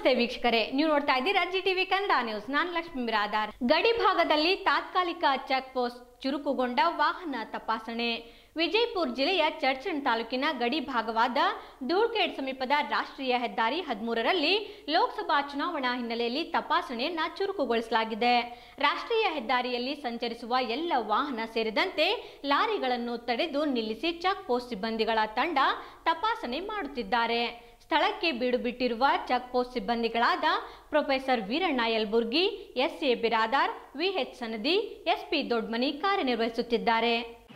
ನಮಸ್ತೆ ವೀಕ್ಷಕರೇ ನೀವು ನೋಡ್ತಾ ಇದ್ದೀರಾ ಜಿ ಟಿವಿ ಕನ್ನಡ ನ್ಯೂಸ್ ನಾನು ಲಕ್ಷ್ಮೀ ಬಿರಾದಾರ್ ಗಡಿ ಭಾಗದಲ್ಲಿ ತಾತ್ಕಾಲಿಕ ಚೆಕ್ ಪೋಸ್ಟ್ ಚುರುಕುಗೊಂಡ ವಾಹನ ತಪಾಸಣೆ ವಿಜಯಪುರ ಜಿಲ್ಲೆಯ ಚರ್ಚಣ್ ತಾಲೂಕಿನ ಗಡಿ ಭಾಗವಾದ ಧೂಳ್ಖೇಡ್ ಸಮೀಪದ ರಾಷ್ಟ್ರೀಯ ಹೆದ್ದಾರಿ ಹದಿಮೂರರಲ್ಲಿ ಲೋಕಸಭಾ ಚುನಾವಣಾ ಹಿನ್ನೆಲೆಯಲ್ಲಿ ತಪಾಸಣೆಯನ್ನ ಚುರುಕುಗೊಳಿಸಲಾಗಿದೆ ರಾಷ್ಟ್ರೀಯ ಹೆದ್ದಾರಿಯಲ್ಲಿ ಸಂಚರಿಸುವ ಎಲ್ಲ ವಾಹನ ಸೇರಿದಂತೆ ಲಾರಿಗಳನ್ನು ತಡೆದು ನಿಲ್ಲಿಸಿ ಚೆಕ್ ಪೋಸ್ಟ್ ಸಿಬ್ಬಂದಿಗಳ ತಂಡ ತಪಾಸಣೆ ಮಾಡುತ್ತಿದ್ದಾರೆ ಸ್ಥಳಕ್ಕೆ ಬೀಡು ಬಿಟ್ಟಿರುವ ಚೆಕ್ ಪೋಸ್ಟ್ ಸಿಬ್ಬಂದಿಗಳಾದ professor Veeranna Yalburgi S A Biradar VH Sanadi SP Dodmani ಕಾರ್ಯನಿರ್ವಹಿಸುತ್ತಿದ್ದಾರೆ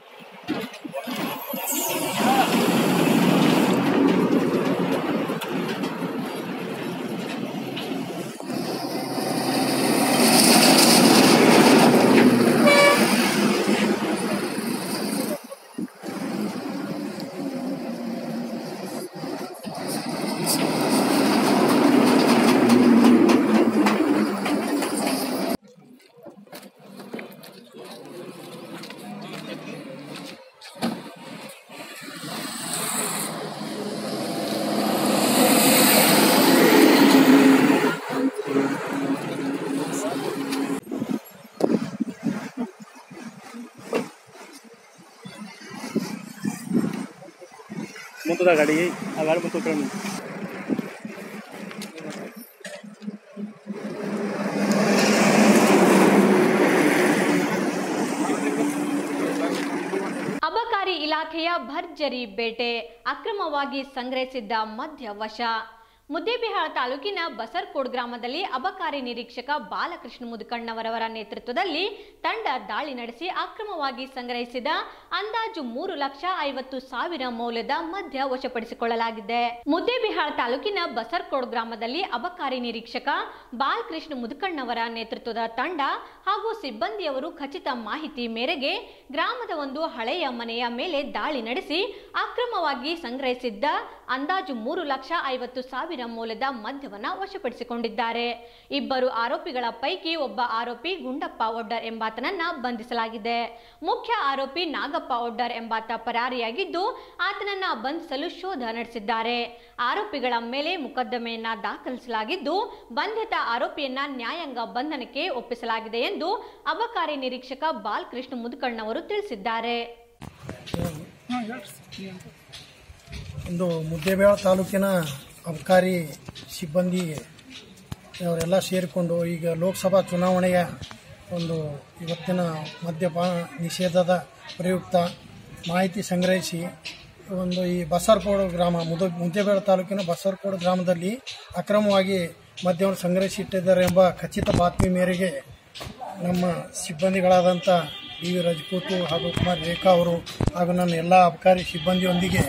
ಮುಂತದ ಗಾಡಿ ಆ ಗಾಡಿ ಮುಂತ ಅಬಕಾರಿ ಇಲಾಖೆಯ ಭರ್ಜರಿ ಬೇಟೆ ಅಕ್ರಮವಾಗಿ ಸಂಗ್ರಹಿಸಿದ್ದ ಮದ್ಯ ವಶ ಮುದ್ದೇಬಿಹಾಳ ತಾಲೂಕಿನ ಬಸರ್ಕೋಡ್ ಗ್ರಾಮದಲ್ಲಿ ಅಬಕಾರಿ ನಿರೀಕ್ಷಕ ಬಾಲಕೃಷ್ಣ ಮುದುಕಣ್ಣವರವರ ನೇತೃತ್ವದಲ್ಲಿ ತಂಡ ದಾಳಿ ನಡೆಸಿ ಅಕ್ರಮವಾಗಿ ಸಂಗ್ರಹಿಸಿದ ಅಂದಾಜು ಮೂರು ಲಕ್ಷ ಐವತ್ತು ಸಾವಿರ ಮೌಲ್ಯದ ಮದ್ಯ ವಶಪಡಿಸಿಕೊಳ್ಳಲಾಗಿದೆ ಮುದ್ದೇಬಿಹಾಳ ತಾಲೂಕಿನ ಬಸರ್ಕೋಡ್ ಗ್ರಾಮದಲ್ಲಿ ಅಬಕಾರಿ ನಿರೀಕ್ಷಕ ಬಾಲಕೃಷ್ಣ ಮುದುಕಣ್ಣವರ ನೇತೃತ್ವದ ತಂಡ ಹಾಗೂ ಸಿಬ್ಬಂದಿಯವರು ಖಚಿತ ಮಾಹಿತಿ ಮೇರೆಗೆ ಗ್ರಾಮದ ಒಂದು ಹಳೆಯ ಮನೆಯ ಮೇಲೆ ದಾಳಿ ನಡೆಸಿ ಅಕ್ರಮವಾಗಿ ಸಂಗ್ರಹಿಸಿದ್ದ ಅಂದಾಜು ಮೂರು ಲಕ್ಷ ಐವತ್ತು ಸಾವಿರ ಮೌಲ್ಯದ ಮದ್ಯವನ್ನ ವಶಪಡಿಸಿಕೊಂಡಿದ್ದಾರೆ ಇಬ್ಬರು ಆರೋಪಿಗಳ ಪೈಕಿ ಒಬ್ಬ ಆರೋಪಿ ಗುಂಡಪ್ಪ ಒಡ್ಡರ್ ಎಂಬಾತನನ್ನ ಬಂಧಿಸಲಾಗಿದೆ ಮುಖ್ಯ ಆರೋಪಿ ನಾಗಪ್ಪ ಒಡ್ಡರ್ ಎಂಬಾತ ಪರಾರಿಯಾಗಿದ್ದು ಆತನನ್ನ ಬಂಧಿಸಲು ಶೋಧ ನಡೆಸಿದ್ದಾರೆ ಆರೋಪಿಗಳ ಮೇಲೆ ಮೊಕದ್ದಮೆಯನ್ನ ದಾಖಲಿಸಲಾಗಿದ್ದು ಬಂಧಿತ ಆರೋಪಿಯನ್ನ ನ್ಯಾಯಾಂಗ ಬಂಧನಕ್ಕೆ ಒಪ್ಪಿಸಲಾಗಿದೆ ಎಂದು ಅಬಕಾರಿ ನಿರೀಕ್ಷಕ ಬಾಲಕೃಷ್ಣ ಮುದುಕಣ್ಣವರು ತಿಳಿಸಿದ್ದಾರೆ ಒಂದು ಮುದ್ದೇಬೇಳ ತಾಲೂಕಿನ ಅಬಕಾರಿ ಸಿಬ್ಬಂದಿ ಅವರೆಲ್ಲ ಸೇರಿಕೊಂಡು ಈಗ ಲೋಕಸಭಾ ಚುನಾವಣೆಯ ಒಂದು ಇವತ್ತಿನ ಮದ್ಯಪಾನ ನಿಷೇಧದ ಪ್ರಯುಕ್ತ ಮಾಹಿತಿ ಸಂಗ್ರಹಿಸಿ ಒಂದು ಈ ಬಸರ್ಕೋಡು ಗ್ರಾಮ ಮುದ ಮುದ್ದೇಬೇಳ ತಾಲೂಕಿನ ಬಸರ್ಕೋಡು ಗ್ರಾಮದಲ್ಲಿ ಅಕ್ರಮವಾಗಿ ಮದ್ಯವನ್ನು ಸಂಗ್ರಹಿಸಿಟ್ಟಿದ್ದಾರೆ ಎಂಬ ಖಚಿತ ಬಾತ್ಮಿ ಮೇರೆಗೆ ನಮ್ಮ ಸಿಬ್ಬಂದಿಗಳಾದಂಥ ಡಿ ವಿ ರಜಪೂತು ಹಾಗೂ ಕುಮಾರ್ ರೇಖಾ ಅವರು ಹಾಗೂ ನನ್ನ ಎಲ್ಲ ಅಬಕಾರಿ ಸಿಬ್ಬಂದಿಯೊಂದಿಗೆ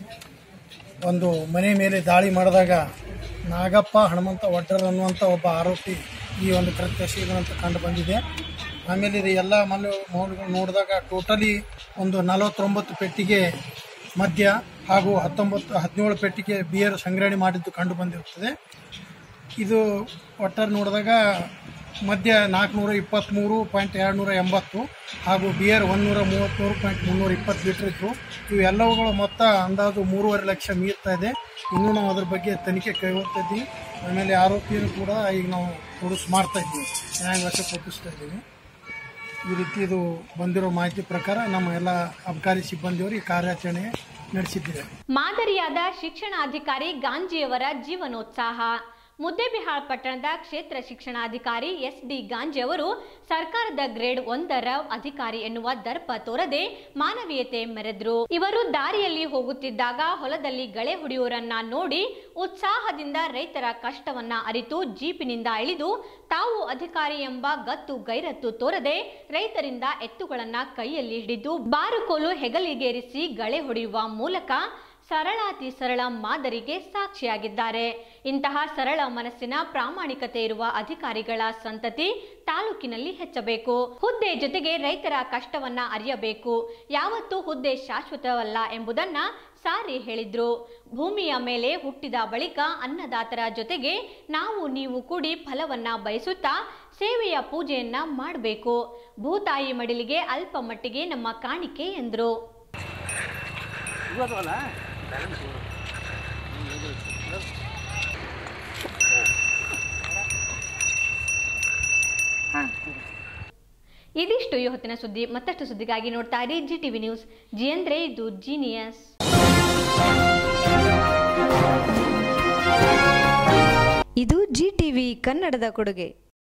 ಒಂದು ಮನೆ ಮೇಲೆ ದಾಳಿ ಮಾಡಿದಾಗ ನಾಗಪ್ಪ ಹನುಮಂತ ಒಡ್ಡರ್ ಅನ್ನುವಂಥ ಒಬ್ಬ ಆರೋಪಿ ಈ ಒಂದು ಕೃತ್ಯ ಎಸಗಿದಂತ ಕಂಡು ಬಂದಿದೆ ಆಮೇಲೆ ಇದು ಎಲ್ಲ ಮಲ್ಲು ಮೌಲ್ಯಗಳು ನೋಡಿದಾಗ ಟೋಟಲಿ ಒಂದು ನಲವತ್ತೊಂಬತ್ತು ಪೆಟ್ಟಿಗೆ ಮದ್ಯ ಹಾಗೂ ಹತ್ತೊಂಬತ್ತು ಹದಿನೇಳು ಪೆಟ್ಟಿಗೆ ಬಿಯರ್ ಸಂಗ್ರಹಣೆ ಮಾಡಿದ್ದು ಕಂಡು ಬಂದಿರುತ್ತದೆ ಇದು ಒಟ್ಟಾರೆ ನೋಡಿದಾಗ ಮಧ್ಯ ನಾಲ್ಕುನೂರ ಇಪ್ಪತ್ತ್ಮೂರು ಪಾಯಿಂಟ್ ಎರಡು ನೂರ ಎಂಬತ್ತು ಹಾಗೂ ಬಿಯರ್ ಒಂದೂರ ಮೂವತ್ತ್ಮೂರು ಪಾಯಿಂಟ್ ಮುನ್ನೂರ ಇಪ್ಪತ್ತು ಲೀಟ್ರ್ ಇತ್ತು ಇವೆಲ್ಲವುಗಳ ಮೊತ್ತ ಅಂದಾಜು ಮೂರುವರೆ ಲಕ್ಷ ಮೀರ್ತಾ ಇದೆ ಇನ್ನೂ ನಾವು ಅದ್ರ ಬಗ್ಗೆ ತನಿಖೆ ಕೈಗೊಳ್ತಾ ಇದ್ದೀವಿ ಆಮೇಲೆ ಆರೋಪಿಯನ್ನು ಕೂಡ ಈಗ ನಾವು ಪೊಲೀಸ್ ಮಾಡ್ತಾ ಇದ್ದೀವಿ ನ್ಯಾಯ ವಶಪಡಿಸ್ತಾ ಇದ್ದೀವಿ ಈ ರೀತಿ ಇದು ಬಂದಿರೋ ಮಾಹಿತಿ ಪ್ರಕಾರ ನಮ್ಮ ಎಲ್ಲ ಅಬಕಾರಿ ಸಿಬ್ಬಂದಿಯವರು ಈ ಕಾರ್ಯಾಚರಣೆ ನಡೆಸಿದ್ದೇವೆ ಮಾದರಿಯಾದ ಶಿಕ್ಷಣಾಧಿಕಾರಿ ಗಾಂಜಿಯವರ ಜೀವನೋತ್ಸಾಹ ಮುದ್ದೇಬಿಹಾಳ್ ಪಟ್ಟಣದ ಕ್ಷೇತ್ರ ಶಿಕ್ಷಣಾಧಿಕಾರಿ ಎಸ್ ಡಿ ಗಾಂಜಿ ಅವರು ಸರ್ಕಾರದ ಗ್ರೇಡ್ ಒಂದರ ಅಧಿಕಾರಿ ಎನ್ನುವ ದರ್ಪ ತೋರದೆ ಮಾನವೀಯತೆ ಮೆರೆದ್ರು ಇವರು ದಾರಿಯಲ್ಲಿ ಹೋಗುತ್ತಿದ್ದಾಗ ಹೊಲದಲ್ಲಿ ಗಳೆ ಹೊಡೆಯುವರನ್ನ ನೋಡಿ ಉತ್ಸಾಹದಿಂದ ರೈತರ ಕಷ್ಟವನ್ನ ಅರಿತು ಜೀಪಿನಿಂದ ಇಳಿದು ತಾವು ಅಧಿಕಾರಿ ಎಂಬ ಗತ್ತು ಗೈರತ್ತು ತೋರದೆ ರೈತರಿಂದ ಎತ್ತುಗಳನ್ನ ಕೈಯಲ್ಲಿ ಹಿಡಿದು ಬಾರುಕೋಲು ಹೆಗಲಿಗೇರಿಸಿ ಗಳೆ ಹೊಡೆಯುವ ಮೂಲಕ ಸರಳಾತಿ ಸರಳ ಮಾದರಿಗೆ ಸಾಕ್ಷಿಯಾಗಿದ್ದಾರೆ ಇಂತಹ ಸರಳ ಮನಸ್ಸಿನ ಪ್ರಾಮಾಣಿಕತೆ ಇರುವ ಅಧಿಕಾರಿಗಳ ಸಂತತಿ ತಾಲೂಕಿನಲ್ಲಿ ಹೆಚ್ಚಬೇಕು ಹುದ್ದೆ ಜೊತೆಗೆ ರೈತರ ಕಷ್ಟವನ್ನ ಅರಿಯಬೇಕು ಯಾವತ್ತೂ ಹುದ್ದೆ ಶಾಶ್ವತವಲ್ಲ ಎಂಬುದನ್ನ ಸಾರಿ ಹೇಳಿದ್ರು ಭೂಮಿಯ ಮೇಲೆ ಹುಟ್ಟಿದ ಬಳಿಕ ಅನ್ನದಾತರ ಜೊತೆಗೆ ನಾವು ನೀವು ಕೂಡಿ ಫಲವನ್ನ ಬಯಸುತ್ತಾ ಸೇವೆಯ ಪೂಜೆಯನ್ನ ಮಾಡಬೇಕು ಭೂತಾಯಿ ಮಡಿಲಿಗೆ ಅಲ್ಪ ಮಟ್ಟಿಗೆ ನಮ್ಮ ಕಾಣಿಕೆ ಎಂದರು ಇದಿಷ್ಟು ಈ ಹೊತ್ತಿನ ಸುದ್ದಿ ಮತ್ತಷ್ಟು ಸುದ್ದಿಗಾಗಿ ನೋಡ್ತಾ ಇರಿ ಜಿ ಟಿವಿ ನ್ಯೂಸ್ ಜಿ ಅಂದ್ರೆ ಇದು ಜೀನಿಯಸ್ ಇದು ಜಿ ಟಿವಿ ಕನ್ನಡದ ಕೊಡುಗೆ